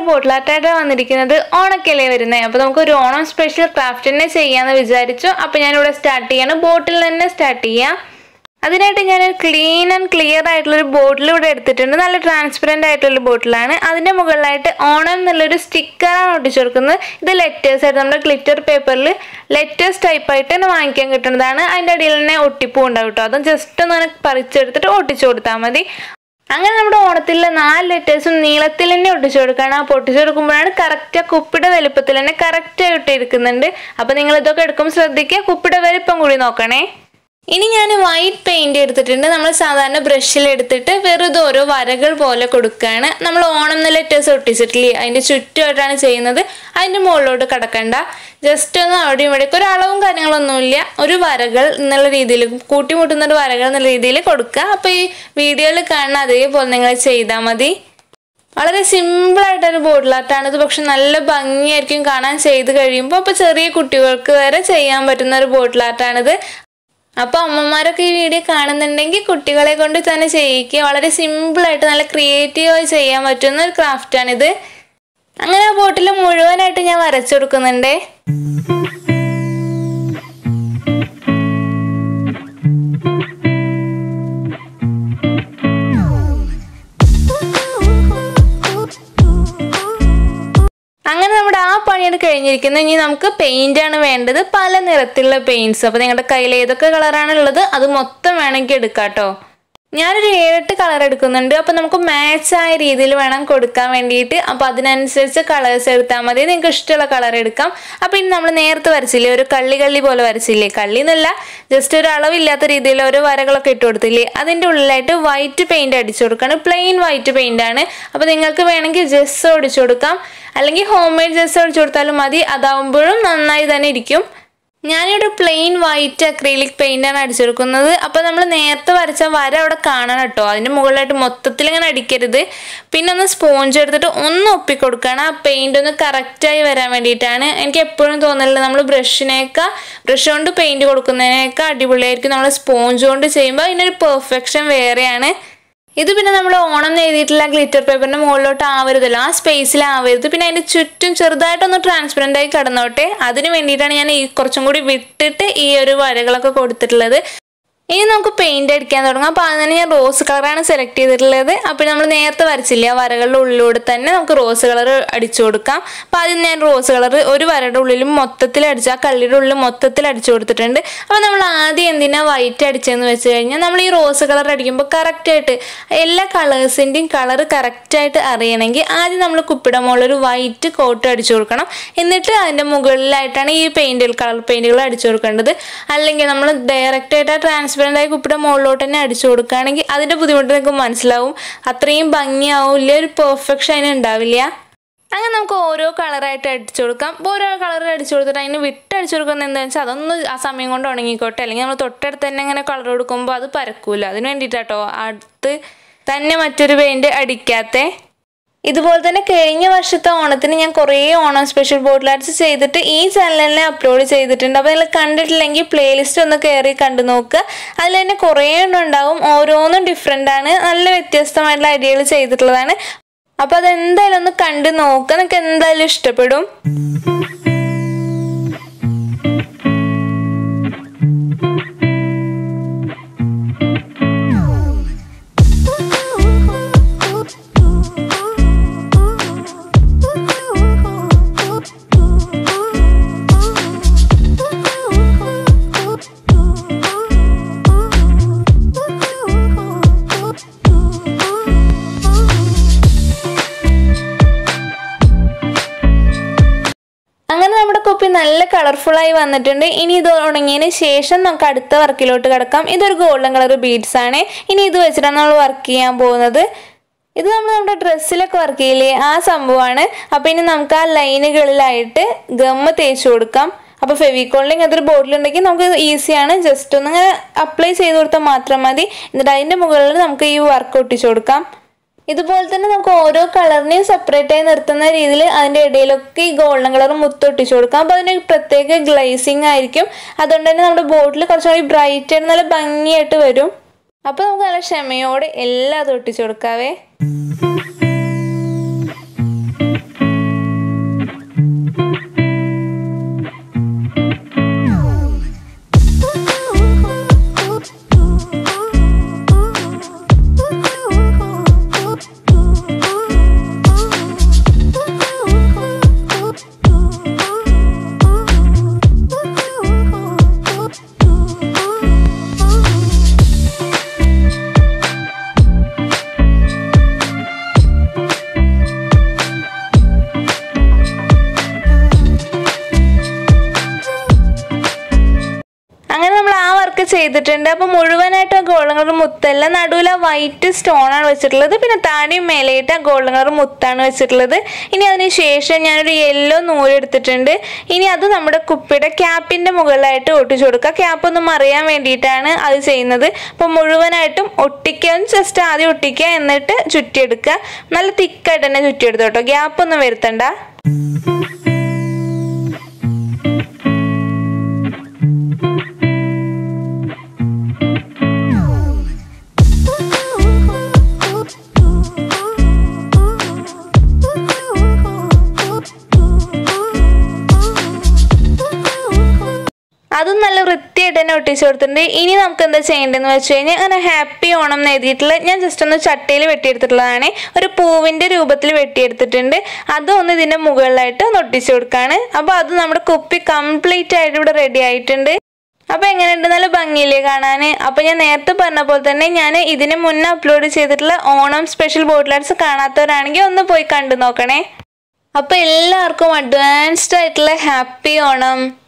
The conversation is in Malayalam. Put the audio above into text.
ബോട്ടിൽ ആർട്ടായിട്ടാണ് വന്നിരിക്കുന്നത് ഓണക്കല്ലേ വരുന്നത് അപ്പോൾ നമുക്ക് ഒരു ഓണം സ്പെഷ്യൽ ക്രാഫ്റ്റ് തന്നെ ചെയ്യാമെന്ന് വിചാരിച്ചു അപ്പോൾ ഞാനിവിടെ സ്റ്റാർട്ട് ചെയ്യാണ് ബോട്ടിൽ തന്നെ സ്റ്റാർട്ട് ചെയ്യാം അതിനായിട്ട് ഞാൻ ക്ലീൻ ആൻഡ് ക്ലിയർ ആയിട്ടുള്ളൊരു ബോട്ടിൽ ഇവിടെ എടുത്തിട്ടുണ്ട് നല്ല ട്രാൻസ്പെറൻ്റ് ആയിട്ടുള്ള ബോട്ടിലാണ് അതിൻ്റെ മുകളിലായിട്ട് ഓണം എന്നുള്ളൊരു സ്റ്റിക്കറാണ് ഒട്ടിച്ചു കൊടുക്കുന്നത് ഇത് ലെറ്റേഴ്സ് ആയിട്ട് നമ്മുടെ ഗ്ലിറ്റർ പേപ്പറിൽ ലെറ്റേഴ്സ് ടൈപ്പായിട്ട് തന്നെ വാങ്ങിക്കാൻ കിട്ടുന്നതാണ് അതിൻ്റെ അടിയിൽ തന്നെ ഒട്ടിപ്പൂ ഉണ്ടാവും കേട്ടോ അതും ജസ്റ്റ് ഒന്ന് അങ്ങനെ പറിച്ചെടുത്തിട്ട് ഒട്ടിച്ചു കൊടുത്താൽ മതി അങ്ങനെ നമ്മുടെ ഓണത്തിലെ നാല് ലെറ്റേഴ്സും നീളത്തിൽ തന്നെ ഒട്ടിച്ചു കൊടുക്കുകയാണ് ആ പൊട്ടിച്ചു കൊടുക്കുമ്പോഴാണ് കറക്റ്റ് ആ കുപ്പിയുടെ വലുപ്പത്തിൽ തന്നെ കറക്റ്റായി ഇട്ടിരിക്കുന്നുണ്ട് അപ്പോൾ നിങ്ങൾ ഇതൊക്കെ എടുക്കുമ്പോൾ ശ്രദ്ധിക്കുക കുപ്പിയുടെ വലുപ്പം കൂടി നോക്കണേ ഇനി ഞാൻ വൈറ്റ് പെയിന്റ് എടുത്തിട്ടുണ്ട് നമ്മൾ സാധാരണ ബ്രഷിൽ എടുത്തിട്ട് വെറുതെ ഓരോ വരകൾ പോലെ കൊടുക്കുകയാണ് നമ്മൾ ഓണം എന്ന ലെറ്റേഴ്സ് ഒട്ടിച്ചിട്ടില്ലേ അതിൻ്റെ ചുറ്റുമായിട്ടാണ് ചെയ്യുന്നത് അതിൻ്റെ മുകളിലോട്ട് കിടക്കണ്ട ജസ്റ്റ് ഒന്ന് അവിടെ ഇവിടേക്ക് ഒരു അളവും കാര്യങ്ങളൊന്നുമില്ല ഒരു വരകൾ എന്നുള്ള രീതിയിൽ കൂട്ടിമുട്ടുന്ന ഒരു വരകൾ എന്നുള്ള രീതിയിൽ കൊടുക്കുക അപ്പോൾ ഈ വീഡിയോയിൽ കാണുന്ന അതേപോലെ നിങ്ങൾ ചെയ്താൽ മതി വളരെ സിമ്പിളായിട്ടൊരു ബോട്ടിൽ ആർട്ടാണ് ഇത് പക്ഷെ നല്ല ഭംഗിയായിരിക്കും കാണാൻ ചെയ്ത് കഴിയുമ്പോൾ അപ്പോൾ ചെറിയ കുട്ടികൾക്ക് വരെ ചെയ്യാൻ പറ്റുന്ന ഒരു ബോട്ടിൽ ആർട്ടാണിത് അപ്പോൾ അമ്മമാരൊക്കെ ഈ വീഡിയോ കാണുന്നുണ്ടെങ്കിൽ കുട്ടികളെ കൊണ്ട് തന്നെ ചെയ്യിക്കുക വളരെ സിമ്പിളായിട്ട് നല്ല ക്രിയേറ്റീവായി ചെയ്യാൻ പറ്റുന്ന ഒരു ക്രാഫ്റ്റാണിത് അങ്ങനെ ആ ബോട്ടിൽ മുഴുവനായിട്ട് ഞാൻ വരച്ചു കൊടുക്കുന്നുണ്ട് അങ്ങനെ നമ്മുടെ ആ പണിയാണ് കഴിഞ്ഞിരിക്കുന്നത് ഇനി നമുക്ക് പെയിന്റ് ആണ് വേണ്ടത് പല നിറത്തിലുള്ള പെയിന്റ്സ് അപ്പോൾ നിങ്ങളുടെ കയ്യിൽ ഏതൊക്കെ കളറാണ് ഉള്ളത് അത് മൊത്തം വേണമെങ്കിൽ എടുക്കാം കേട്ടോ ഞാനൊരു ഏഴെട്ട് കളർ എടുക്കുന്നുണ്ട് അപ്പോൾ നമുക്ക് മാച്ച് ആയ രീതിയിൽ വേണം കൊടുക്കാൻ വേണ്ടിയിട്ട് അപ്പോൾ അതിനനുസരിച്ച് കളേഴ്സ് എടുത്താൽ മതി നിങ്ങൾക്ക് ഇഷ്ടമുള്ള കളർ എടുക്കാം അപ്പോൾ ഇനി നമ്മൾ നേരത്തെ വരച്ചില്ലേ ഒരു കള്ളി കള്ളി പോലെ വരച്ചില്ലേ കള്ളി എന്നല്ല ജസ്റ്റ് ഒരു അളവില്ലാത്ത രീതിയിൽ ഓരോ വരകളൊക്കെ ഇട്ട് കൊടുത്തില്ലേ അതിൻ്റെ ഉള്ളിലായിട്ട് വൈറ്റ് പെയിന്റ് അടിച്ചു കൊടുക്കുകയാണ് പ്ലെയിൻ വൈറ്റ് പെയിന്റ് ആണ് അപ്പോൾ നിങ്ങൾക്ക് വേണമെങ്കിൽ ജെസ് ഒടിച്ചു കൊടുക്കാം അല്ലെങ്കിൽ ഹോം മെയ്ഡ് ജെസ് ഒടിച്ചു കൊടുത്താലും മതി അതാവുമ്പോഴും നന്നായി തന്നെ ഇരിക്കും ഞാനിവിടെ പ്ലെയിൻ വൈറ്റ് അക്രീലിക് പെയിൻ്റാണ് അടിച്ചെടുക്കുന്നത് അപ്പോൾ നമ്മൾ നേരത്തെ വരച്ച വര അവിടെ കാണണം കേട്ടോ അതിൻ്റെ മുകളിലായിട്ട് മൊത്തത്തിൽ ഇങ്ങനെ അടിക്കരുത് പിന്നെ ഒന്ന് സ്പോഞ്ച് എടുത്തിട്ട് ഒന്ന് ഒപ്പിക്കൊടുക്കണം ആ പെയിൻ്റ് ഒന്ന് കറക്റ്റായി വരാൻ വേണ്ടിയിട്ടാണ് എനിക്ക് എപ്പോഴും തോന്നലുള്ളത് നമ്മൾ ബ്രഷിനേക്കാൾ ബ്രഷ് കൊണ്ട് പെയിൻറ് കൊടുക്കുന്നതിനേക്കാൾ അടിപൊളിയായിരിക്കും നമ്മൾ സ്പോഞ്ച് കൊണ്ട് ചെയ്യുമ്പോൾ അതിനൊരു പെർഫെക്ഷൻ വേറെയാണ് ഇത് പിന്നെ നമ്മൾ ഓണം എന്ന് എഴുതിയിട്ടുള്ള ഗ്ലിറ്റർ പേപ്പറിന്റെ മുകളിലോട്ട് ആവരുതല്ലോ ആ സ്പേസിൽ ആവരുത് പിന്നെ അതിന്റെ ചുറ്റും ചെറുതായിട്ടൊന്ന് ട്രാൻസ്പെറൻ്റ് ആയി കടന്നോട്ടെ അതിന് വേണ്ടിയിട്ടാണ് ഞാൻ ഈ കുറച്ചും കൂടി വിട്ടിട്ട് ഈ ഒരു വരകളൊക്കെ കൊടുത്തിട്ടുള്ളത് ഇനി നമുക്ക് പെയിന്റ് അടിക്കാൻ തുടങ്ങാം അപ്പോൾ അതിന് ഞാൻ റോസ് കളറാണ് സെലക്ട് ചെയ്തിട്ടുള്ളത് അപ്പോൾ നമ്മൾ നേരത്തെ വരച്ചില്ല ആ വരകളുടെ ഉള്ളിലൂടെ തന്നെ നമുക്ക് റോസ് കളർ അടിച്ചു കൊടുക്കാം അപ്പോൾ ആദ്യം ഞാൻ റോസ് കളർ ഒരു വരയുടെ ഉള്ളിലും മൊത്തത്തിൽ അടിച്ചു ആ കള്ളിയുടെ ഉള്ളിൽ മൊത്തത്തിൽ അടിച്ചു കൊടുത്തിട്ടുണ്ട് അപ്പോൾ നമ്മൾ ആദ്യം എന്തിനാ വൈറ്റ് അടിച്ചതെന്ന് വെച്ച് കഴിഞ്ഞാൽ നമ്മൾ ഈ റോസ് കളർ അടിക്കുമ്പോൾ കറക്റ്റായിട്ട് എല്ലാ കളേഴ്സിൻ്റെയും കളർ കറക്റ്റായിട്ട് അറിയണമെങ്കിൽ ആദ്യം നമ്മൾ കുപ്പിയുടെ മുകളിൽ ഒരു വൈറ്റ് കോട്ട് അടിച്ചു കൊടുക്കണം എന്നിട്ട് അതിൻ്റെ മുകളിലായിട്ടാണ് ഈ പെയിൻറ്റുകൾ കളർ പെയിൻറ്റുകൾ അടിച്ചു കൊടുക്കേണ്ടത് അല്ലെങ്കിൽ നമ്മൾ ഡയറക്റ്റായിട്ട് ആ ട്രാൻസ്പെറൻ്റ് ആയി കുപ്പിയുടെ മുകളിലോട്ട് തന്നെ അടിച്ചു കൊടുക്കുകയാണെങ്കിൽ അതിൻ്റെ ബുദ്ധിമുട്ട് നിങ്ങൾക്ക് മനസ്സിലാവും അത്രയും ഭംഗിയാവില്ല ഒരു പെർഫെക്ഷൻ അതിന് ഉണ്ടാവില്ല അങ്ങനെ നമുക്ക് ഓരോ കളറായിട്ട് അടിച്ചു കൊടുക്കാം അപ്പോൾ ഓരോ കളർ അടിച്ചു കൊടുത്തിട്ട് അതിന് വിട്ട് അടിച്ചു കൊടുക്കുന്നത് എന്താണെന്ന് വെച്ചാൽ അതൊന്ന് ആ സമയം കൊണ്ട് ഉണങ്ങിക്കോട്ടെ അല്ലെങ്കിൽ നമ്മൾ തൊട്ടടുത്ത് തന്നെ ഇങ്ങനെ കളർ കൊടുക്കുമ്പോൾ അത് പരക്കൂല അതിന് വേണ്ടിയിട്ടാട്ടോ അടുത്ത് തന്നെ മറ്റൊരു പെയിൻറ് അടിക്കാത്തേ ഇതുപോലെ തന്നെ കഴിഞ്ഞ വർഷത്തെ ഓണത്തിന് ഞാൻ കുറേ ഓണം സ്പെഷ്യൽ ബോട്ടിൽ ആർട്സ് ചെയ്തിട്ട് ഈ ചാനലിൽ അപ്ലോഡ് ചെയ്തിട്ടുണ്ട് അപ്പോൾ നിങ്ങൾ കണ്ടിട്ടില്ലെങ്കിൽ പ്ലേലിസ്റ്റ് ഒന്ന് കയറി കണ്ടു നോക്കുക അതിൽ തന്നെ കുറേ എണ്ണം ഉണ്ടാവും ഓരോന്നും ഡിഫറെൻ്റ് ആണ് നല്ല വ്യത്യസ്തമായിട്ടുള്ള ഐഡിയകൾ ചെയ്തിട്ടുള്ളതാണ് അപ്പോൾ അതെന്തായാലും ഒന്ന് കണ്ടു നോക്കുക നിങ്ങൾക്ക് എന്തായാലും ഇഷ്ടപ്പെടും അങ്ങനെ നമ്മുടെ കുപ്പി നല്ല കളർഫുള്ളായി വന്നിട്ടുണ്ട് ഇനി ഇത് ഉണങ്ങിയതിന് ശേഷം നമുക്ക് അടുത്ത വർക്കിലോട്ട് കിടക്കാം ഇതൊരു ഗോൾഡൻ കളർ ബീഡ്സ് ആണ് ഇനി ഇത് വെച്ചിട്ടാണ് നമ്മൾ വർക്ക് ചെയ്യാൻ പോകുന്നത് ഇത് നമ്മൾ നമ്മുടെ ഡ്രസ്സിലൊക്കെ വർക്ക് ചെയ്യില്ലേ ആ സംഭവമാണ് അപ്പോൾ ഇനി നമുക്ക് ആ ലൈനുകളിലായിട്ട് ഗമ്മ് തേച്ച് കൊടുക്കാം അപ്പോൾ ഫെവിക്കോളിൽ അതൊരു ബോട്ടിലുണ്ടെങ്കിൽ നമുക്ക് ഈസിയാണ് ജസ്റ്റ് ഒന്ന് ഇങ്ങനെ അപ്ലൈ ചെയ്ത് കൊടുത്താൽ മാത്രം മതി എന്നിട്ട് അതിൻ്റെ മുകളിൽ നമുക്ക് ഈ വർക്ക് ഒട്ടിച്ചു കൊടുക്കാം ഇതുപോലെ തന്നെ നമുക്ക് ഓരോ കളറിനെയും സെപ്പറേറ്റ് ആയി നിർത്തുന്ന രീതിയിൽ അതിൻ്റെ ഇടയിലൊക്കെ ഈ ഗോൾഡൻ കളർ മുത്തൊട്ടിച്ചു കൊടുക്കാം അപ്പോൾ അതിന് പ്രത്യേക ഗ്ലേസിങ് ആയിരിക്കും അതുകൊണ്ട് തന്നെ നമ്മുടെ ബോട്ടിൽ കുറച്ചുകൂടി ബ്രൈറ്റ് ആയിട്ട് നല്ല ഭംഗിയായിട്ട് വരും അപ്പോൾ നമുക്ക് നല്ല ക്ഷമയോടെ എല്ലാം അത് ഒട്ടിച്ചു കൊടുക്കാവേ ചെയ്തിട്ടുണ്ട് അപ്പോൾ മുഴുവനായിട്ട് ആ ഗോൾഡൻ കളർ മുത്തല്ല നടുവിൽ ആ വൈറ്റ് സ്റ്റോൺ ആണ് വെച്ചിട്ടുള്ളത് പിന്നെ താടിയും മേലെയിട്ട് ആ ഗോൾഡൻ കളർ മുത്താണ് വെച്ചിട്ടുള്ളത് ഇനി അതിന് ശേഷം ഞാനൊരു യെല്ലോ നൂലെടുത്തിട്ടുണ്ട് ഇനി അത് നമ്മുടെ കുപ്പിയുടെ ക്യാപ്പിൻ്റെ മുകളിലായിട്ട് ഒട്ടിച്ചു കൊടുക്കുക ക്യാപ്പ് ഒന്ന് മറിയാൻ വേണ്ടിയിട്ടാണ് അത് ചെയ്യുന്നത് അപ്പോൾ മുഴുവനായിട്ടും ഒട്ടിക്കുക ജസ്റ്റ് ആദ്യം ഒട്ടിക്കുക എന്നിട്ട് ചുറ്റിയെടുക്കുക നല്ല തിക്കായിട്ട് തന്നെ ചുറ്റിയെടുത്തു കേട്ടോ ഗ്യാപ്പ് ഒന്നും വരുത്തണ്ട അതും നല്ല വൃത്തിയായിട്ട് തന്നെ ഒട്ടിച്ചു കൊടുത്തിട്ടുണ്ട് ഇനി നമുക്ക് എന്താ ചെയ്യേണ്ടതെന്ന് വെച്ച് കഴിഞ്ഞാൽ അങ്ങനെ ഹാപ്പി ഓണം എന്ന് എഴുതിയിട്ടുള്ള ഞാൻ ജസ്റ്റ് ഒന്ന് ചട്ടിയിൽ വെട്ടിയെടുത്തിട്ടുള്ളതാണ് ഒരു പൂവിൻ്റെ രൂപത്തിൽ വെട്ടിയെടുത്തിട്ടുണ്ട് അതും ഒന്ന് ഇതിൻ്റെ മുകളിലായിട്ട് ഒന്ന് ഒട്ടിച്ചു കൊടുക്കുകയാണ് അപ്പോൾ അത് നമ്മുടെ കുപ്പി കംപ്ലീറ്റ് ആയിട്ട് ഇവിടെ റെഡി ആയിട്ടുണ്ട് അപ്പോൾ എങ്ങനെയുണ്ട് നല്ല ഭംഗിയില്ലേ കാണാൻ അപ്പോൾ ഞാൻ നേരത്തെ പറഞ്ഞ പോലെ തന്നെ ഞാൻ ഇതിന് മുന്നേ അപ്ലോഡ് ചെയ്തിട്ടുള്ള ഓണം സ്പെഷ്യൽ ബോട്ടിൽ ആർട്സ് കാണാത്തവരാണെങ്കിൽ ഒന്ന് പോയി കണ്ടു നോക്കണേ അപ്പോൾ എല്ലാവർക്കും അഡ്വാൻസ്ഡ് ആയിട്ടുള്ള ഹാപ്പി ഓണം